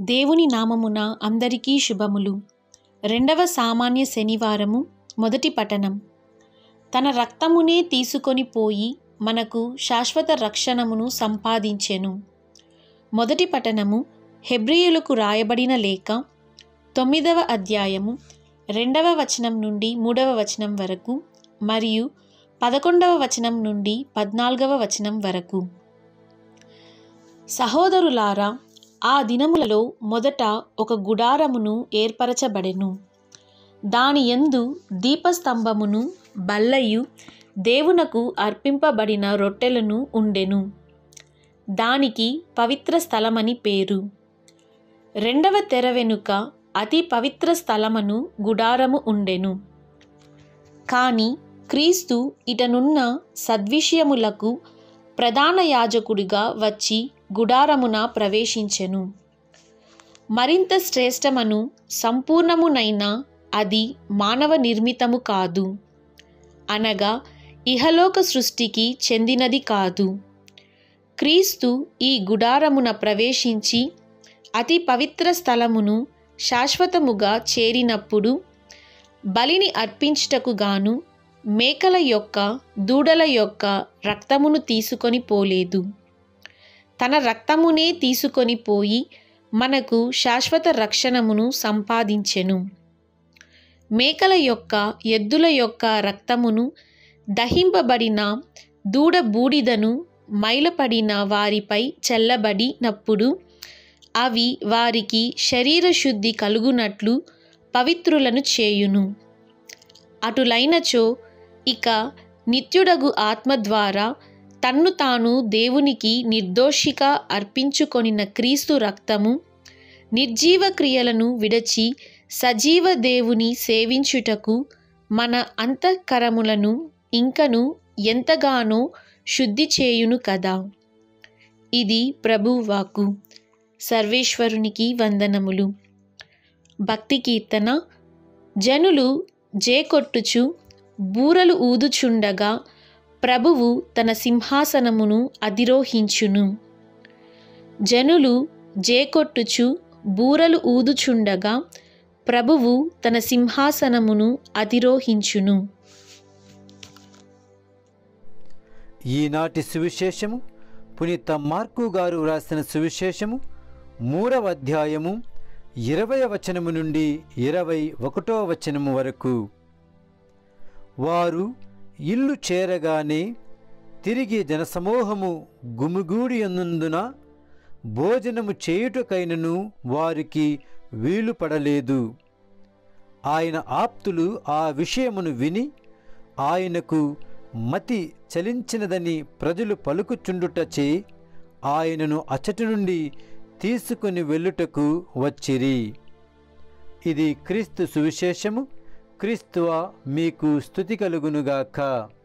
దేవుని నామమున అందరికీ శుభములు రెండవ సామాన్య శనివారము మొదటి పఠనం తన రక్తమునే తీసుకొని పోయి మనకు శాశ్వత రక్షణమును సంపాదించెను మొదటి పఠనము హెబ్రియులకు రాయబడిన లేఖ తొమ్మిదవ అధ్యాయము రెండవ వచనం నుండి మూడవ వచనం వరకు మరియు పదకొండవ వచనం నుండి పద్నాలుగవ వచనం వరకు సహోదరులారా ఆ దినములలో మొదట ఒక గుడారమును ఏర్పరచబడెను దాని యందు దీపస్తంభమును బల్లయు దేవునకు అర్పింపబడిన రొట్టెలను ఉండెను దానికి పవిత్ర స్థలమని పేరు రెండవ తెర వెనుక అతి పవిత్ర స్థలమను గుడారము ఉండెను కాని క్రీస్తు ఇటనున్న సద్విషయములకు ప్రధాన యాజకుడిగా వచ్చి గుడారమున ప్రవేశించెను మరింత శ్రేష్టమను సంపూర్ణమునైన అది మానవ నిర్మితము కాదు అనగా ఇహలోక సృష్టికి చెందినది కాదు క్రీస్తు ఈ గుడారమున ప్రవేశించి అతి పవిత్ర స్థలమును శాశ్వతముగా చేరినప్పుడు బలిని అర్పించుటకు గాను మేకల యొక్క దూడల యొక్క రక్తమును తీసుకొని పోలేదు తన రక్తమునే తీసుకొని పోయి మనకు శాశ్వత రక్షణమును సంపాదించెను మేకల యొక్క ఎద్దుల యొక్క రక్తమును దహింపబడిన దూడ బూడిదను మైలపడిన వారిపై చల్లబడినప్పుడు అవి వారికి శరీర శుద్ధి కలుగునట్లు పవిత్రులను చేయును అటులైనచో ఇక నిత్యుడగు ఆత్మ ద్వారా తన్ను తాను దేవునికి నిర్దోషిగా అర్పించుకొనిన క్రీస్తు రక్తము నిర్జీవ క్రియలను విడచి సజీవ దేవుని సేవించుటకు మన అంతఃకరములను ఇంకను ఎంతగానో శుద్ధి చేయును కదా ఇది ప్రభువాకు సర్వేశ్వరునికి వందనములు భక్తి కీర్తన జనులు జేకొట్టుచు బూరలు ఊదుచుండగా ప్రభువు తన సింహాసనమును అధిరోహించును జనులు జేకొట్టుచు బూరలు ఊదుచుండగా ప్రభువు తన సింహాసనమును అధిరోహించును ఈనాటి సువిశేషము పునీత మార్కు గారు వ్రాసిన సువిశేషము మూడవ అధ్యాయము ఇరవై వచనము నుండి ఇరవై ఒకటో వచనము వరకు వారు ఇల్లు చేరగానే తిరిగి జనసమూహము గుమిగూడి ఉన్నందున భోజనము చేయుటకైనను వారికి వీలు పడలేదు ఆయన ఆప్తులు ఆ విషయమును విని ఆయనకు మతి చలించినదని ప్రజలు పలుకుచుండుటచే ఆయనను అచ్చటి నుండి తీసుకుని వెళ్ళుటకు వచ్చిరి ఇది క్రీస్తు సువిశేషము క్రీస్తువ మీకు స్థుతి కలుగునుగాక